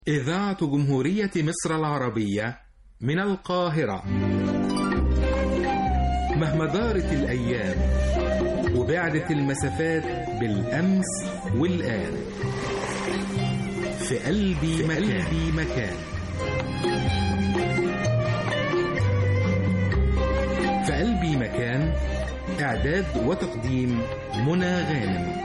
إذاعة جمهورية مصر العربية من القاهرة مهما دارت الأيام وبعدت المسافات بالأمس والآن في قلبي مكان, قلبي مكان في قلبي مكان إعداد وتقديم منى غانم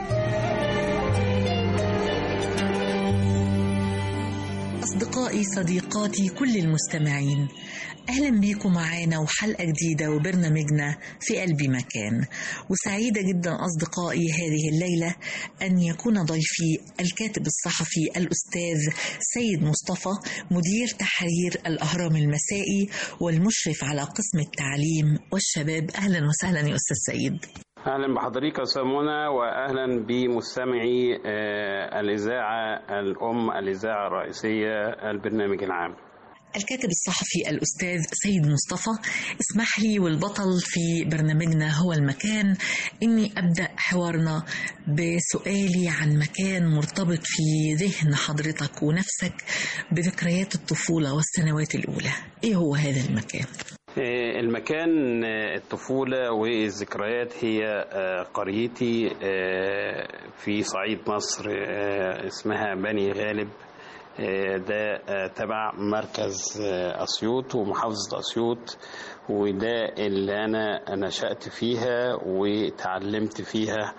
أصدقائي صديقاتي كل المستمعين أهلا بيكم معانا وحلقة جديدة وبرنامجنا في قلبي مكان وسعيدة جدا أصدقائي هذه الليلة أن يكون ضيفي الكاتب الصحفي الأستاذ سيد مصطفى مدير تحرير الأهرام المسائي والمشرف على قسم التعليم والشباب أهلا وسهلا يا أستاذ سيد اهلا بحضرتك يا سمونه واهلا بمستمعي الاذاعه الام الاذاعه الرئيسيه البرنامج العام الكاتب الصحفي الأستاذ سيد مصطفى اسمح لي والبطل في برنامجنا هو المكان إني أبدأ حوارنا بسؤالي عن مكان مرتبط في ذهن حضرتك ونفسك بذكريات الطفولة والسنوات الأولى إيه هو هذا المكان؟ المكان الطفولة والذكريات هي قريتي في صعيد مصر اسمها بني غالب ده تبع مركز أسيوط ومحافظة أسيوط وده اللي أنا نشأت فيها وتعلمت فيها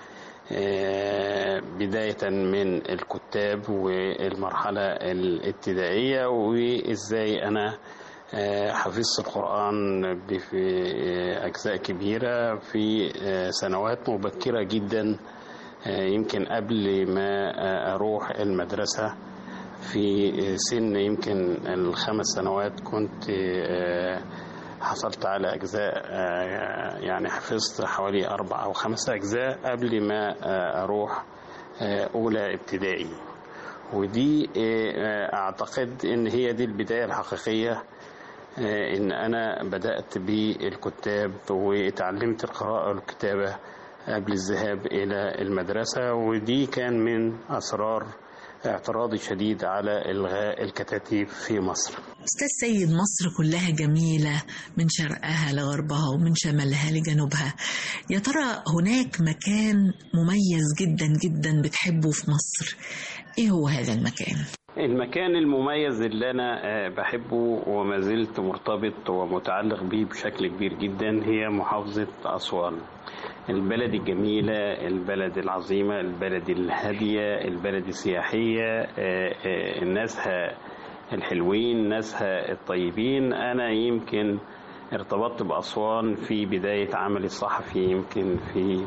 بداية من الكتاب والمرحلة الابتدائية وإزاي أنا حفظت القرآن في أجزاء كبيرة في سنوات مبكرة جدا يمكن قبل ما أروح المدرسة في سن يمكن الخمس سنوات كنت حصلت على أجزاء يعني حفظت حوالي أربع أو خمس أجزاء قبل ما أروح أولى ابتدائي ودي أعتقد إن هي دي البداية الحقيقية ان انا بدات بالكتاب وتعلمت القراءه والكتابه قبل الذهاب الى المدرسه ودي كان من اسرار اعتراضي شديد على الغاء الكتاتيب في مصر. استاذ سيد مصر كلها جميله من شرقها لغربها ومن شمالها لجنوبها. يا ترى هناك مكان مميز جدا جدا بتحبه في مصر؟ ايه هو هذا المكان؟ المكان المميز اللي أنا بحبه وما زلت مرتبط ومتعلق به بشكل كبير جدا هي محافظة أسوان البلد الجميلة البلد العظيمة البلد الهادية البلد السياحية ناسها الحلوين ناسها الطيبين أنا يمكن ارتبطت بأسوان في بداية عملي الصحفي يمكن في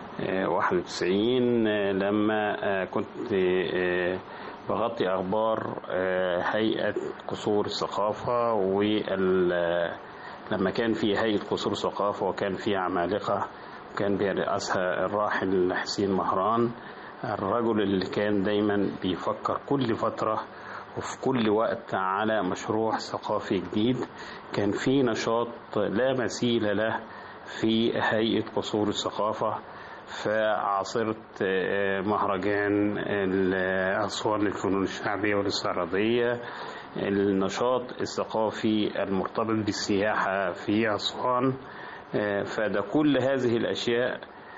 91 لما كنت بغطي أخبار هيئة قصور الثقافة لما كان في هيئة قصور الثقافة وكان في عمالقة وكان بيرأسها الراحل حسين مهران الرجل اللي كان دايما بيفكر كل فترة وفي كل وقت على مشروع ثقافي جديد كان في نشاط لا مثيل له في هيئة قصور الثقافة فعاصرت مهرجان أسوان للفنون الشعبية والاستعراضية النشاط الثقافي المرتبط بالسياحة في أسوان فده كل هذه الأشياء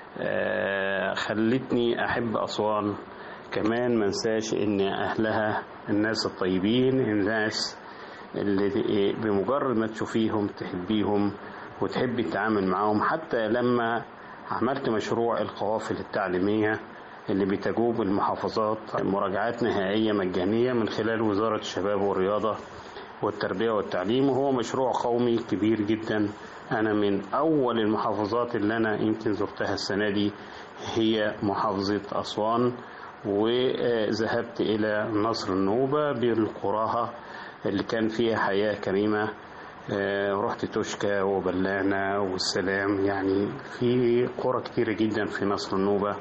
خلتني أحب أسوان كمان ما انساش ان اهلها الناس الطيبين الناس اللي بمجرد ما تشوفيهم تحبيهم وتحبي التعامل معاهم حتى لما عملت مشروع القوافل التعليمية اللي بتجوب المحافظات مراجعات نهائية مجانية من خلال وزارة الشباب والرياضة والتربية والتعليم وهو مشروع قومي كبير جدا أنا من أول المحافظات اللي أنا يمكن زرتها السنة دي هي محافظة أسوان وذهبت إلى نصر النوبة بالقراها اللي كان فيها حياة كريمة رحت توشكا وبلانة والسلام يعني في قرى كتيرة جدا في نصر النوبة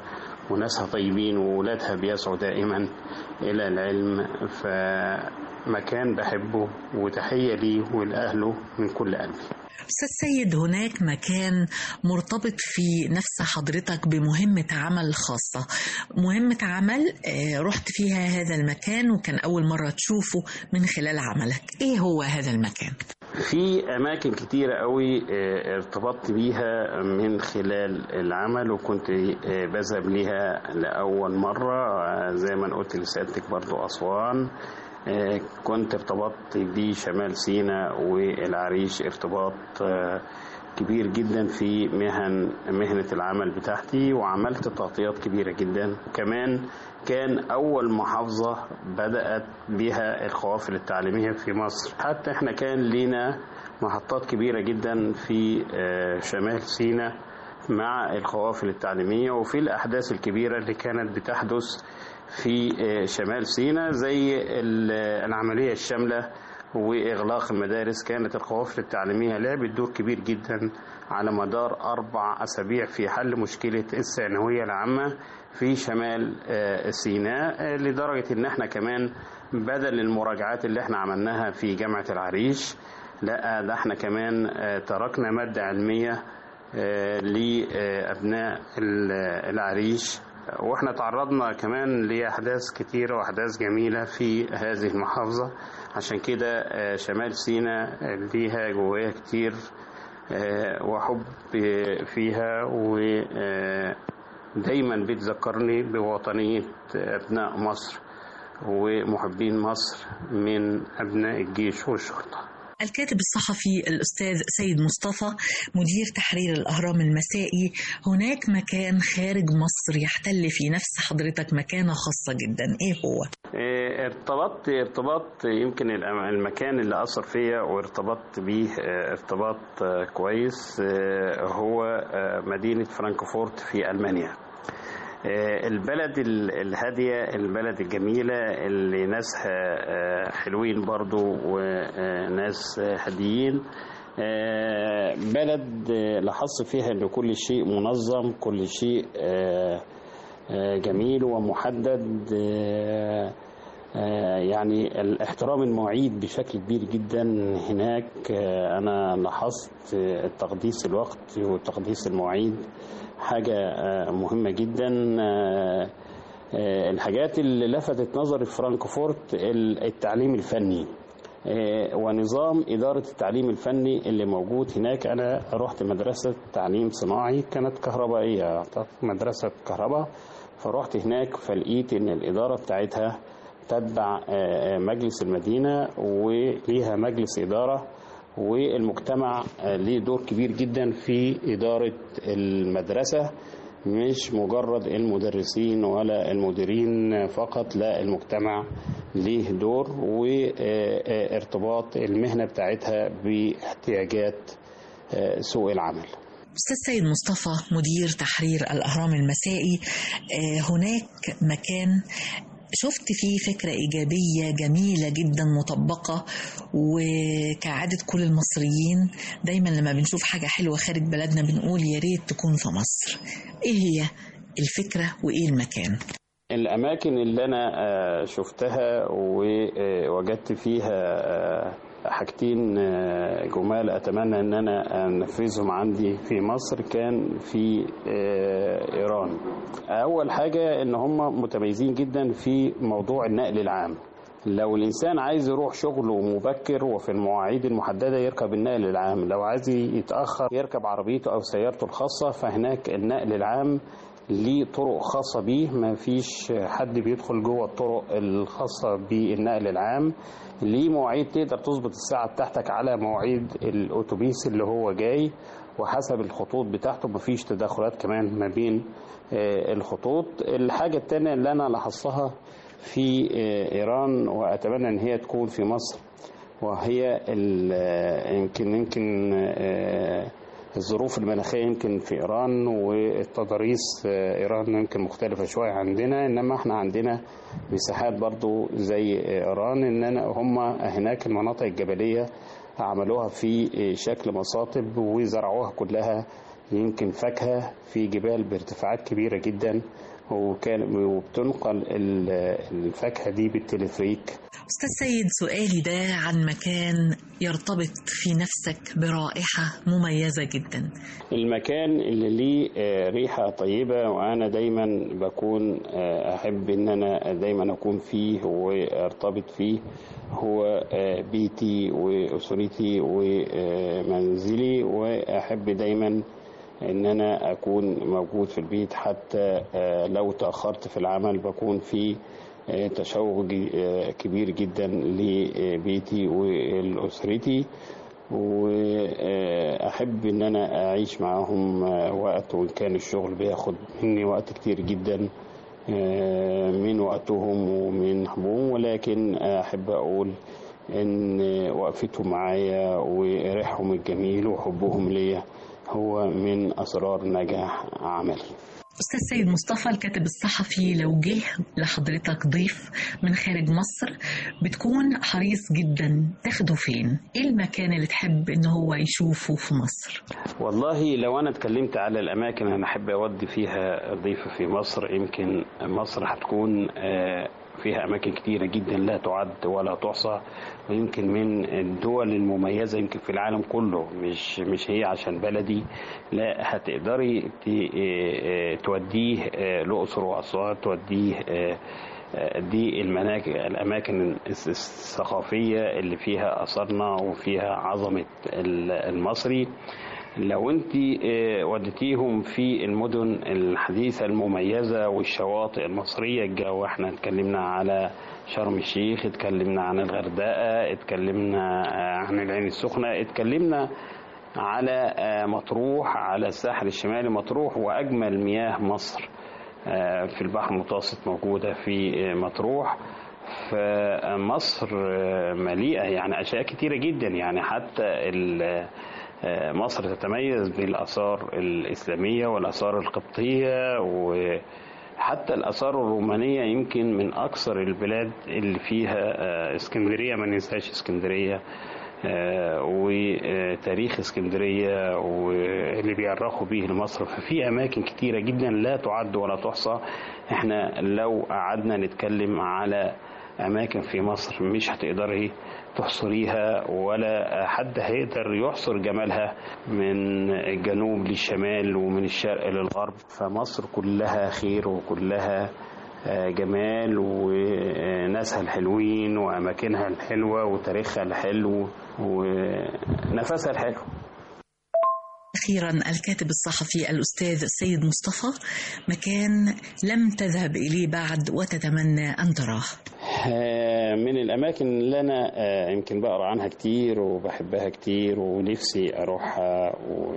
وناسها طيبين وولادها بيسعوا دائما إلى العلم فمكان بحبه وتحية ليه ولأهله من كل قلبي أستاذ سيد هناك مكان مرتبط في نفس حضرتك بمهمة عمل خاصة مهمة عمل آه، رحت فيها هذا المكان وكان أول مرة تشوفه من خلال عملك إيه هو هذا المكان؟ في أماكن كتيرة قوي آه، ارتبطت بيها من خلال العمل وكنت آه، بذهب ليها لأول مرة آه، زي ما أنا قلت لسيادتك برضو أسوان آه، كنت ارتبطت بشمال سيناء والعريش ارتباط آه، كبير جدا في مهن مهنة العمل بتاعتي وعملت تغطيات كبيرة جدا كمان كان أول محافظة بدأت بها القوافل التعليمية في مصر حتى احنا كان لينا محطات كبيرة جدا في آه، شمال سيناء مع القوافل التعليمية وفي الأحداث الكبيرة اللي كانت بتحدث في آه، شمال سيناء زي ال- العملية الشاملة وإغلاق المدارس كانت القوافل التعليمية لعبت دور كبير جدا على مدار أربع أسابيع في حل مشكلة الثانوية العامة في شمال آه، سيناء آه، لدرجة إن احنا كمان بدل المراجعات اللي احنا عملناها في جامعة العريش لا ده احنا كمان آه، تركنا مادة علمية آه، لأبناء ال- العريش واحنا تعرضنا كمان لأحداث كتيرة وأحداث جميلة في هذه المحافظة عشان كده آه، شمال سيناء ليها جوايا كتير آه، وحب فيها ودايما بتذكرني بوطنية أبناء مصر ومحبين مصر من أبناء الجيش والشرطة الكاتب الصحفي الأستاذ سيد مصطفى مدير تحرير الأهرام المسائي هناك مكان خارج مصر يحتل في نفس حضرتك مكانة خاصة جدا إيه هو؟ إيه، ارتبطت ارتباط يمكن الأم- المكان اللي أثر فيا وارتبطت بيه اه، ارتباط اه، كويس اه، هو اه، مدينة فرانكفورت في ألمانيا اه، البلد ال- الهادية البلد الجميلة اللي ناسها اه، حلوين برضو وناس هاديين اه، بلد اه، لاحظت فيها ان كل شيء منظم كل شيء اه، آه، جميل ومحدد آه، آه، يعني الاحترام المواعيد بشكل كبير جدا هناك آه، انا لاحظت آه، تقديس الوقت وتقديس المواعيد حاجة آه، مهمة جدا آه، آه، الحاجات اللي لفتت نظري في فرانكفورت ال- التعليم الفني آه، ونظام إدارة التعليم الفني اللي موجود هناك أنا رحت مدرسة تعليم صناعي كانت كهربائية أعتقد مدرسة كهرباء فرحت هناك فلقيت إن الإدارة بتاعتها تتبع آه، مجلس المدينة وليها مجلس إدارة والمجتمع آه، ليه دور كبير جدا في إدارة المدرسة مش مجرد المدرسين ولا المديرين فقط لا المجتمع ليه دور وارتباط المهنة بتاعتها باحتياجات آه، سوق العمل أستاذ سيد مصطفى مدير تحرير الأهرام المسائي آه، هناك مكان شفت فيه فكرة إيجابية جميلة جدا مطبقة وكعادة كل المصريين دايما لما بنشوف حاجة حلوة خارج بلدنا بنقول يا ريت تكون في مصر إيه هي الفكرة وإيه المكان الأماكن اللي أنا آه، شفتها ووجدت فيها آه، حاجتين آه، جمال أتمنى أن أنا أنفذهم عندي في مصر كان في آه، إيران أول حاجة أن هم متميزين جدا في موضوع النقل العام لو الإنسان عايز يروح شغله مبكر وفي المواعيد المحددة يركب النقل العام لو عايز يتأخر يركب عربيته أو سيارته الخاصة فهناك النقل العام ليه طرق خاصة بيه ما فيش حد بيدخل جوه الطرق الخاصة بالنقل العام ليه مواعيد تقدر تظبط الساعة بتاعتك على مواعيد الأتوبيس اللي هو جاي وحسب الخطوط بتاعته مفيش تدخلات كمان ما بين آه، الخطوط الحاجة التانية اللي أنا لاحظتها في آه، إيران وأتمنى إن هي تكون في مصر وهي ال- يمكن يمكن آه، الظروف المناخية يمكن في إيران والتضاريس آه، إيران يمكن مختلفة شوية عندنا إنما إحنا عندنا مساحات برضو زي إيران إن أنا هم هناك المناطق الجبلية عملوها في شكل مصاطب وزرعوها كلها يمكن فاكهة في جبال بارتفاعات كبيرة جدا وكان وبتنقل الفاكهة دي بالتلفريك أستاذ سيد سؤالي ده عن مكان يرتبط في نفسك برائحة مميزة جدا المكان اللي ليه ريحة طيبة وأنا دايما بكون أحب إن أنا دايما أكون فيه وأرتبط فيه هو بيتي وأسرتي ومنزلي وأحب دايما ان انا اكون موجود في البيت حتى لو تاخرت في العمل بكون في تشوق كبير جدا لبيتي ولاسرتي واحب ان انا اعيش معاهم وقت وان كان الشغل بياخد مني وقت كتير جدا من وقتهم ومن حبهم ولكن احب اقول ان وقفتهم معايا وريحهم الجميل وحبهم ليا هو من أسرار نجاح عملي أستاذ سيد مصطفى الكاتب الصحفي لو جه لحضرتك ضيف من خارج مصر بتكون حريص جدا تاخده فين؟ إيه المكان اللي تحب إن هو يشوفه في مصر؟ والله لو أنا اتكلمت على الأماكن أنا أحب أودي فيها ضيف في مصر يمكن مصر هتكون فيها أماكن كتيرة جدا لا تعد ولا تحصى ويمكن من الدول المميزة يمكن في العالم كله مش مش هي عشان بلدي لا هتقدري توديه الأقصر وأسوان توديه دي المناكب الأماكن الثقافية اللي فيها أثرنا وفيها عظمة المصري لو انت وديتيهم في المدن الحديثة المميزة والشواطئ المصرية الجو احنا اتكلمنا على شرم الشيخ اتكلمنا عن الغردقة اتكلمنا عن العين السخنة اتكلمنا على مطروح على الساحل الشمالي مطروح وأجمل مياه مصر في البحر المتوسط موجودة في مطروح فمصر مليئة يعني أشياء كتيرة جدا يعني حتى مصر تتميز بالآثار الإسلامية والآثار القبطية وحتى الآثار الرومانية يمكن من أكثر البلاد اللي فيها اسكندرية ما ننساش اسكندرية وتاريخ اسكندرية واللي بيعرخوا بيه لمصر ففي أماكن كتيرة جدا لا تعد ولا تحصى احنا لو قعدنا نتكلم على أماكن في مصر مش هتقدري تحصريها ولا حد هيقدر يحصر جمالها من الجنوب للشمال ومن الشرق للغرب فمصر كلها خير وكلها جمال وناسها الحلوين وأماكنها الحلوة وتاريخها الحلو ونفسها الحلو أخيرا الكاتب الصحفي الأستاذ سيد مصطفى مكان لم تذهب إليه بعد وتتمنى أن تراه من الأماكن اللي أنا يمكن بقرأ عنها كتير وبحبها كتير ونفسي أروحها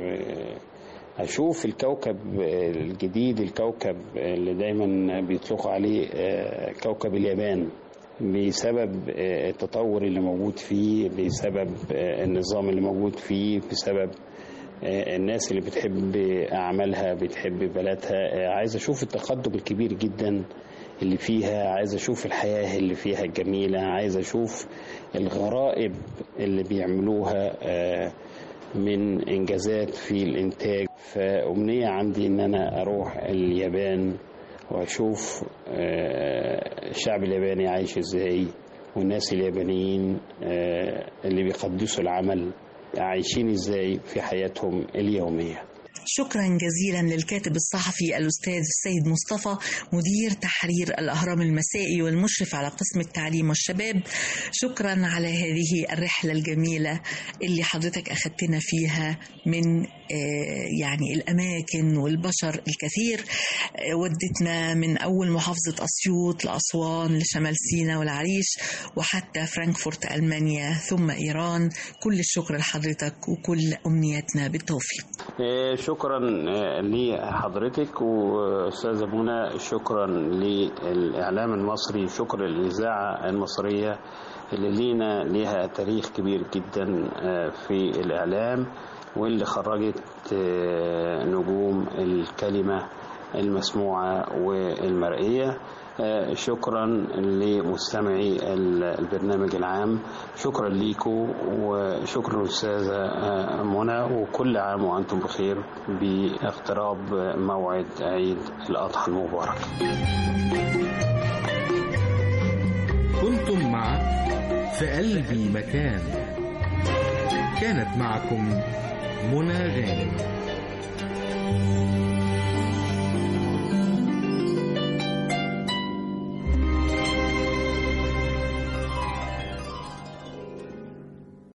وأشوف الكوكب الجديد الكوكب اللي دايما بيطلقوا عليه كوكب اليابان بسبب التطور اللي موجود فيه بسبب النظام اللي موجود فيه بسبب الناس اللي بتحب أعمالها بتحب بلدها عايز أشوف التقدم الكبير جدا اللي فيها عايز أشوف الحياة اللي فيها الجميلة عايز أشوف الغرائب اللي بيعملوها من إنجازات في الإنتاج فأمنية عندي إن أنا أروح اليابان وأشوف الشعب الياباني عايش إزاي والناس اليابانيين اللي بيقدسوا العمل عايشين ازاي في حياتهم اليوميه شكرا جزيلا للكاتب الصحفي الأستاذ السيد مصطفى مدير تحرير الأهرام المسائي والمشرف على قسم التعليم والشباب شكرا على هذه الرحلة الجميلة اللي حضرتك أخذتنا فيها من يعني الأماكن والبشر الكثير ودتنا من أول محافظة أسيوط لأسوان لشمال سيناء والعريش وحتى فرانكفورت ألمانيا ثم إيران كل الشكر لحضرتك وكل أمنياتنا بالتوفيق شكرا لحضرتك واستاذه منى شكرا للاعلام المصري شكرا للاذاعه المصريه اللي لينا ليها تاريخ كبير جدا في الاعلام واللي خرجت نجوم الكلمه المسموعه والمرئيه شكرا لمستمعي البرنامج العام شكرا ليكم وشكرا للأستاذة منى وكل عام وأنتم بخير باقتراب موعد عيد الأضحى المبارك كنتم مع في قلبي مكان كانت معكم منى غانم